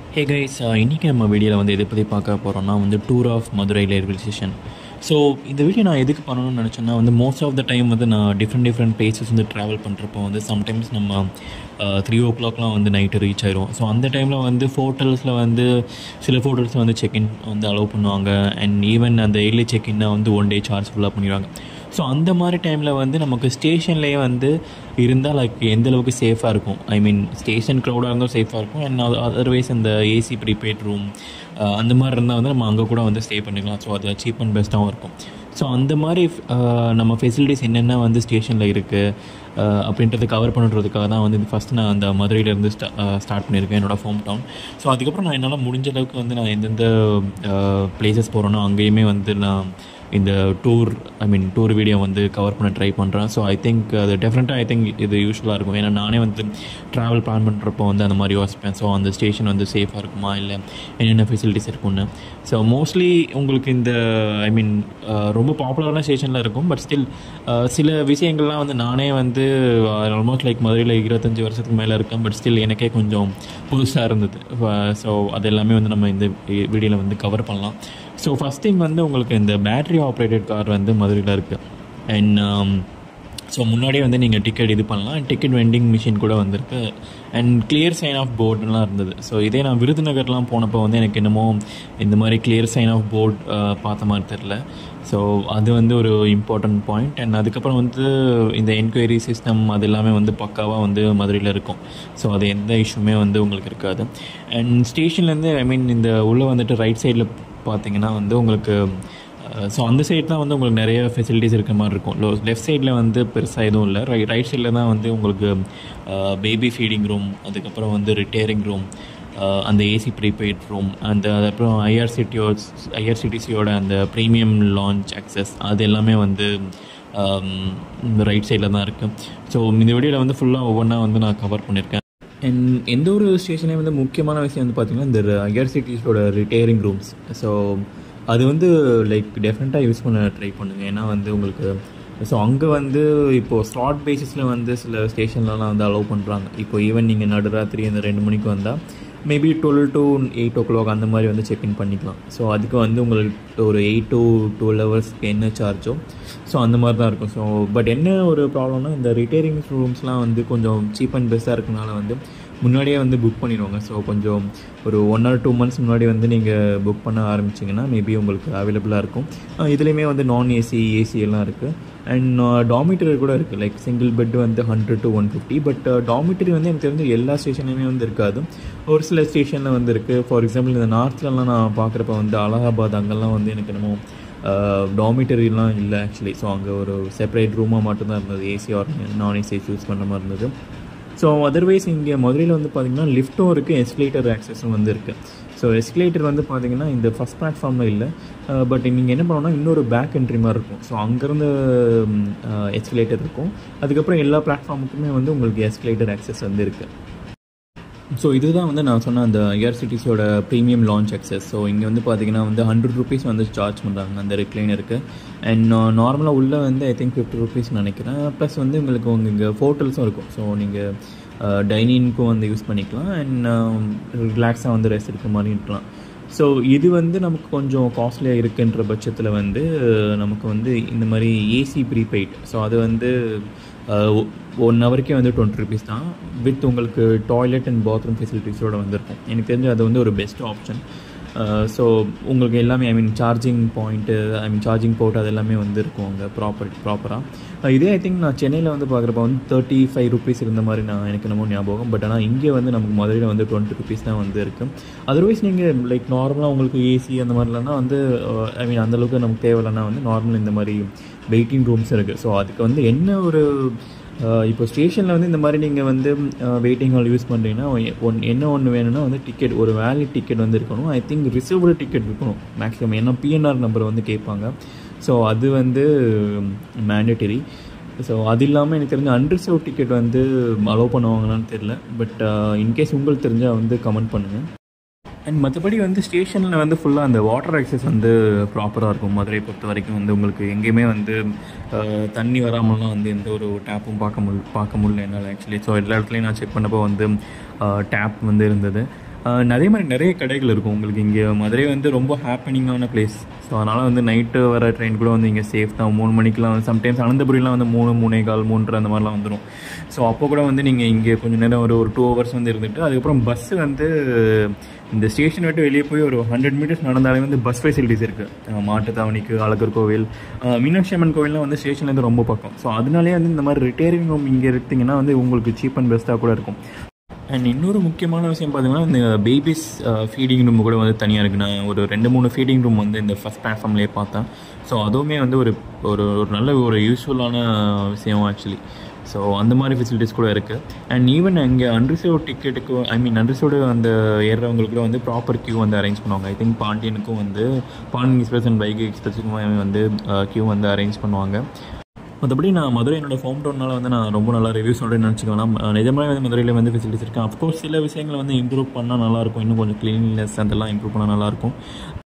hey guys இன்றைக்கி நம்ம வீடியோவில் வந்து எதை பற்றி பார்க்க போகிறோம்னா வந்து tour of Madurai railway station so இந்த வீடியோ நான் எதுக்கு பண்ணணும்னு நினச்சேன்னா வந்து மோஸ்ட் ஆஃப் த டைம் வந்து நான் டிஃப்ரெண்ட் டிஃப்ரெண்ட் பிளேசஸ் வந்து ட்ராவல் பண்ணுறப்போ வந்து சம்டைம்ஸ் நம்ம த்ரீ ஓ கிளாக்லாம் வந்து நைட்டு ரீச் ஆயிரும் ஸோ அந்த டைமில் வந்து ஹோட்டல்ஸில் வந்து சில ஹோட்டல்ஸில் வந்து செக்இன் வந்து அலோவ் பண்ணுவாங்க அண்ட் ஈவன் அந்த எர்லி செக்இன்னா வந்து ஒன் டே சார்ஜ் ஃபுல்லாக பண்ணிடுவாங்க ஸோ அந்த மாதிரி டைமில் வந்து நமக்கு ஸ்டேஷன்லேயே வந்து இருந்தால் லைக் எந்த அளவுக்கு சேஃபாக இருக்கும் ஐ மீன் ஸ்டேஷன் க்ரௌடாக இருந்தால் சேஃபாக இருக்கும் அண்ட் அதர்வைஸ் அந்த ஏசி ப்ரீபெய்ட் ரூம் அந்த மாதிரி இருந்தால் வந்து நம்ம அங்கே கூட வந்து ஸ்டே பண்ணிக்கலாம் ஸோ அது சீப் அண்ட் பெஸ்ட்டாகவும் இருக்கும் ஸோ அந்த மாதிரி அஹ், நம்ம ஃபெசிலிட்டிஸ் என்னென்ன வந்து ஸ்டேஷனில் இருக்குது அப்படின்றத கவர் பண்ணுறதுக்காக தான் வந்து ஃபஸ்ட்டு நான் அந்த மதுரையிலேருந்து ஸ்டா ஸ்டார்ட் பண்ணியிருக்கேன் என்னோடய ஹோம் டவுன் ஸோ அதுக்கப்புறம் நான் என்னால் முடிஞ்ச அளவுக்கு வந்து நான் எந்தெந்த பிளேசஸ் போகிறேனோ அங்கேயுமே வந்து நான் இந்த tour I mean tour video வந்து கவர் பண்ண ட்ரை பண்ணுறேன் ஸோ ஐ திங்க் அது டெஃபினட்டாக ஐ திங்க் இது யூஸ்ஃபுல்லாக இருக்கும் ஏன்னா நானே வந்து ட்ராவல் பிளான் பண்ணுறப்போ வந்து அந்த மாதிரி யோசிப்பேன் ஸோ அந்த ஸ்டேஷன் வந்து சேஃபாக இருக்குமா இல்லை என்னென்ன ஃபெசிலிட்டிஸ் இருக்கும்னு ஸோ மோஸ்ட்லி உங்களுக்கு இந்த ஐ மீன் ரொம்ப பாப்புலரான ஸ்டேஷனில் இருக்கும் பட் ஸ்டில் சில விஷயங்கள்லாம் வந்து நானே வந்து ஆல்மோஸ்ட் லைக் மதுரையில் இருபத்தஞ்சி வருஷத்துக்கு மேலே இருக்கேன் பட் ஸ்டில் எனக்கே கொஞ்சம் புதுசாக இருந்தது ஸோ அது எல்லாமே வந்து நம்ம இந்த வீடியோவில் வந்து கவர் பண்ணலாம் ஸோ ஃபஸ்ட் திங் வந்து உங்களுக்கு இந்த பேட்டரி ஆப்ரேட்டட் கார் வந்து மதுரையில் இருக்குது அண்ட் ஸோ முன்னாடியே வந்து நீங்கள் டிக்கெட் இது பண்ணலாம் டிக்கெட் வெண்டிங் மிஷின் கூட வந்திருக்கு அண்ட் கிளியர் சைன் ஆஃப் போர்டுலாம் இருந்தது ஸோ இதே நான் விருதுநகர்லாம் போனப்போ வந்து எனக்கு என்னமோ இந்த மாதிரி கிளியர் சைன் ஆஃப் போர்ட் பார்த்த மாதிரி தெரில ஸோ அது வந்து ஒரு இம்பார்ட்டன்ட் பாயிண்ட் அண்ட் அதுக்கப்புறம் வந்து இந்த என்கொயரி சிஸ்டம் அது எல்லாமே வந்து பக்காவாக வந்து மதுரையில் இருக்கும் ஸோ அது எந்த இஷ்யூமே வந்து உங்களுக்கு இருக்காது அண்ட் ஸ்டேஷன்லேருந்து ஐ மீன் இந்த உள்ளே வந்துட்டு ரைட் சைடில் பார்த்தீங்கன்னா வந்து உங்களுக்கு ஸோ அந்த சைடு தான் வந்து உங்களுக்கு நிறைய ஃபெசிலிட்டிஸ் இருக்க மாதிரி இருக்கும் லோ லெஃப்ட் சைடில் வந்து பெருசாக எதுவும் இல்லை ரை ரைட் சைடில் தான் வந்து உங்களுக்கு பேபி ஃபீடிங் ரூம் அதுக்கப்புறம் வந்து ரிட்டேரிங் ரூம் அந்த ஏசி ப்ரீபெய்ட் ரூம் அந்த அதுக்கப்புறம் ஐஆர்சிடியோ ஐஆர்சிடிசியோட அந்த ப்ரீமியம் லான்ச் அக்சஸ் அது எல்லாமே வந்து ரைட் சைடில் தான் இருக்குது ஸோ இந்த வீடியோவில் வந்து ஃபுல்லாக ஒவ்வொன்றா வந்து நான் கவர் பண்ணியிருக்கேன் அண்ட் எந்த ஒரு ஸ்டேஷன்லேயும் வந்து முக்கியமான விஷயம் வந்து பார்த்திங்கன்னா இந்த ஐஆர்சிடிஸோட ரிட்டேரிங் ரூம்ஸ் ஸோ அது வந்து லைக் டெஃபினட்டாக யூஸ் பண்ண ட்ரை பண்ணுங்கள் ஏன்னா வந்து உங்களுக்கு ஸோ அங்கே வந்து இப்போது ஸ்லாட் பேசிஸில் வந்து சில ஸ்டேஷன்லலாம் வந்து அலோவ் பண்ணுறாங்க இப்போ ஈவன் நீங்கள் நடுராத்திரி அந்த ரெண்டு மணிக்கு வந்தால் maybe twelve to eight o'clock அந்த மாதிரி வந்து செக்இன் பண்ணிக்கலாம் ஸோ அதுக்கு வந்து உங்களுக்கு ஒரு எயிட் டு டுவெல் ஹவர்ஸ்க்கு என்ன சார்ஜோ ஸோ அந்த மாதிரி தான் இருக்கும் ஸோ பட் என்ன ஒரு ப்ராப்ளம்னா இந்த ரிட்டேரிங் ரூம்ஸ்லாம் வந்து கொஞ்சம் சீப் அண்ட் பெஸ்ட்டாக இருக்கனால வந்து முன்னாடியே வந்து புக் பண்ணிடுவாங்க ஸோ கொஞ்சம் ஒரு ஒன் ஆர் டூ மந்த்ஸ் முன்னாடி வந்து நீங்கள் புக் பண்ண ஆரம்பிச்சிங்கன்னா மேபி உங்களுக்கு அவைலபிளாக இருக்கும் இதுலேயுமே வந்து நான் ஏசி ஏசி எல்லாம் இருக்குது அண்ட் டாமிட்டரி கூட இருக்குது லைக் சிங்கிள் பெட் வந்து hundred to one fifty but dormitory வந்து எனக்கு தெரிஞ்சு எல்லா ஸ்டேஷன்லையுமே வந்து இருக்காது ஒரு சில ஸ்டேஷனில் வந்து இருக்குது ஃபார் எக்ஸாம்பிள் இந்த நார்த்லலாம் நான் பார்க்குறப்ப வந்து அலகாபாத் அங்கெல்லாம் வந்து எனக்கு என்னமோ டாமிட்டரிலாம் இல்லை ஆக்சுவலி ஸோ அங்கே ஒரு செப்பரேட் ரூமாக மட்டும்தான் இருந்தது ஏசி ஆர் நான் ஏசி யூஸ் பண்ணுற மாதிரி இருந்தது ஸோ அதர்வைஸ் இங்கே மதுரையில் வந்து பார்த்திங்கன்னா லிஃப்ட்டும் இருக்குது எஸ்கலேட்டர் ஆக்சஸும் வந்து இருக்குது ஸோ எஸ்கலேட்டர் வந்து பார்த்திங்கன்னா இந்த ஃபஸ்ட் பிளாட்ஃபார்மில் இல்லை பட் நீங்கள் என்ன பண்ணணும்னா இன்னொரு பேக் என்ட்ரி மாதிரி இருக்கும் ஸோ அங்கேருந்து எஸ்கலேட்டர் இருக்கும் அதுக்கப்புறம் எல்லா பிளாட்ஃபார்முக்குமே வந்து உங்களுக்கு எஸ்கலேட்டர் ஆக்சஸ் வந்து இருக்குது ஸோ இதுதான் வந்து நான் சொன்ன அந்த ஏஆர்சிடிஸோட ப்ரீமியம் லான்ச் அக்சஸ் ஸோ இங்கே வந்து பார்த்தீங்கன்னா வந்து ஹண்ட்ரட் ருபீஸ் வந்து சார்ஜ் பண்ணுறாங்க அந்த ரெக்ளைனருக்கு அண்ட் நார்மலாக உள்ளே வந்து ஐ திங்க் ஃபிஃப்டி ருபீஸ் நினைக்கிறேன் ப்ளஸ் வந்து உங்களுக்கு உங்கள் இங்கே ஹோட்டல்ஸும் இருக்கும் ஸோ நீங்கள் டைனிங்க்கும் வந்து யூஸ் பண்ணிக்கலாம் அண்ட் ரிலாக்ஸாக வந்து ரெஸ்ட் எடுக்கிற மாதிரி இருக்கலாம் ஸோ இது வந்து நமக்கு கொஞ்சம் காஸ்ட்லியாக இருக்குன்ற பட்சத்தில் வந்து நமக்கு வந்து இந்த மாதிரி ஏசி ப்ரீபெய்ட் ஸோ அது வந்து ஒன் ஹவருக்கே வந்து டுவெண்ட்டி ருபீஸ் தான் வித் உங்களுக்கு டாய்லெட் அண்ட் பாத்ரூம் ஃபெசிலிட்டிஸோட வந்திருக்கும் எனக்கு தெரிஞ்சு அது வந்து ஒரு பெஸ்ட் ஆப்ஷன் ஸோ உங்களுக்கு எல்லாமே I mean charging point I mean charging port அது எல்லாமே வந்து இருக்கும் அங்கே ப்ராப்பர் ப்ராப்பராக இதே ஐ திங்க் நான் சென்னையில் வந்து பார்க்குறப்ப வந்து தேர்ட்டி ஃபைவ் ருபீஸ் இருந்த மாதிரி நான் எனக்கு என்னமோ ஞாபகம் பட் ஆனால் இங்கே வந்து நமக்கு மதுரையில் வந்து டுவெண்ட்டி ருபீஸ் தான் வந்து இருக்குது அதர்வைஸ் நீங்கள் லைக் நார்மலாக உங்களுக்கு ஏசி அந்த மாதிரிலன்னா வந்து ஐ மீன் அந்தளவுக்கு நமக்கு தேவையில்லைன்னா வந்து நார்மல் இந்த மாதிரி வெயிட்டிங் ரூம்ஸ் இருக்குது ஸோ அதுக்கு வந்து என்ன ஒரு இப்போ ஸ்டேஷனில் வந்து இந்த மாதிரி நீங்கள் வந்து வெயிட்டிங் ஹால் யூஸ் பண்ணுறீங்கன்னா ஒன் என்ன ஒன்று வேணும்னா வந்து டிக்கெட் ஒரு வேலிட் டிக்கெட் வந்து இருக்கணும் ஐ திங்க் ரிசர்வ்டு டிக்கெட் இருக்கணும் மேக்ஸிமம் ஏன்னா பிஎன்ஆர் நம்பர் வந்து கேட்பாங்க ஸோ அது வந்து மேண்டட்டரி ஸோ அது இல்லாமல் எனக்கு தெரிஞ்ச அன்ரிசர்வ் டிக்கெட் வந்து அலோவ் பண்ணுவாங்களான்னு தெரில பட் இன்கேஸ் உங்களுக்கு தெரிஞ்சால் வந்து கமெண்ட் பண்ணுங்கள் அண்ட் மற்றபடி வந்து ஸ்டேஷனில் வந்து ஃபுல்லாக அந்த வாட்டர் ஆக்சஸ் வந்து ப்ராப்பராக இருக்கும் மதுரை பொறுத்த வரைக்கும் வந்து உங்களுக்கு எங்கேயுமே வந்து அஹ், தண்ணி வராமலாம் வந்து எந்த ஒரு டேப்பும் பார்க்க முல் பார்க்க முடியல என்னால் ஆக்சுவலி ஸோ எல்லா இடத்துலையும் நான் செக் பண்ணப்போ வந்து டேப் வந்து இருந்தது ஆஹ் நிறைய மாதிரி நிறைய கடைகள் இருக்கும் உங்களுக்கு இங்கே மதுரை வந்து ரொம்ப ஹாப்பனிங்கான பிளேஸ் ஸோ அதனால் வந்து நைட்டு வர ட்ரெயின் கூட வந்து இங்கே சேஃப் தான் மூணு மணிக்கெலாம் வந்து சம்டைம்ஸ் அனந்தபுரிலாம் வந்து மூணு மூணே கால் மூன்று அந்த மாதிரிலாம் வந்துடும் ஸோ அப்போ கூட வந்து நீங்கள் இங்கே கொஞ்சம் நேரம் ஒரு ஒரு டூ ஹவர்ஸ் வந்து இருந்துட்டு அதுக்கப்புறம் பஸ்ஸு வந்து இந்த ஸ்டேஷன் விட்டு வெளியே போய் ஒரு ஹண்ட்ரட் மீட்டர்ஸ் நடந்தாலே வந்து பஸ் ஃபெசிலிட்டிஸ் இருக்குது மாட்டுத்தாவணிக்கு அழகர் கோவில் ஆஹ் மீனாட்சி அம்மன் கோவில்லாம் வந்து ஸ்டேஷன்லேருந்து ரொம்ப பக்கம் ஸோ அதனாலே வந்து இந்த மாதிரி ரிட்டையரிங் ரூம் இங்கே எடுத்திங்கன்னா வந்து உங்களுக்கு சீப் அண்ட் பெஸ்ட்டாக கூட இருக்கும் அண்ட் இன்னொரு முக்கியமான விஷயம் பார்த்தீங்கன்னா இந்த பேபிஸ் ஃபீடிங் ரூம் கூட வந்து தனியாக இருக்குது நான் ஒரு ரெண்டு மூணு ஃபீடிங் ரூம் வந்து இந்த ஃபஸ்ட் பிளாட்ஃபார்ம்லேயே பார்த்தேன் ஸோ அதுவுமே வந்து ஒரு ஒரு ஒரு நல்ல ஒரு யூஸ்ஃபுல்லான விஷயம் ஆக்சுவலி ஸோ அந்த மாதிரி ஃபெசிலிட்டிஸ் கூட இருக்குது அண்ட் ஈவன் இங்கே அன்ரிசர்வ் டிக்கெட்டுக்கு ஐ மீன் அன்ரிசர்வ்டு அந்த ஏறுறவங்களுக்கு கூட வந்து ப்ராப்பர் கியூ வந்து அரேஞ்ச் பண்ணுவாங்க ஐ திங்க் பாண்டியனுக்கும் வந்து பாண்டியன் எக்ஸ்பிரஸ் அண்ட் பைக் எக்ஸ்பிரஸுக்கும் வந்து கியூ வந்து அரேஞ்ச் பண்ணுவாங்க மற்றபடி நான் மதுரை என்னோட ஹோம் டவுன்னால வந்து நான் ரொம்ப நல்லா ரிவ்யூ சொல்கிறேன்னு நினச்சிக்கலாம் நிஜமாவே வந்து மதுரையில் வந்து ஃபெசிலிட்டிஸ் இருக்குது அஃப்கோர்ஸ் சில விஷயங்களை வந்து இம்ப்ரூவ் பண்ணால் நல்லாயிருக்கும் இன்னும் கொஞ்சம் க்ளீன்லெஸ் அதெல்லாம் இம்ப்ரூவ் பண்ணால் நல்லாயிருக்கும்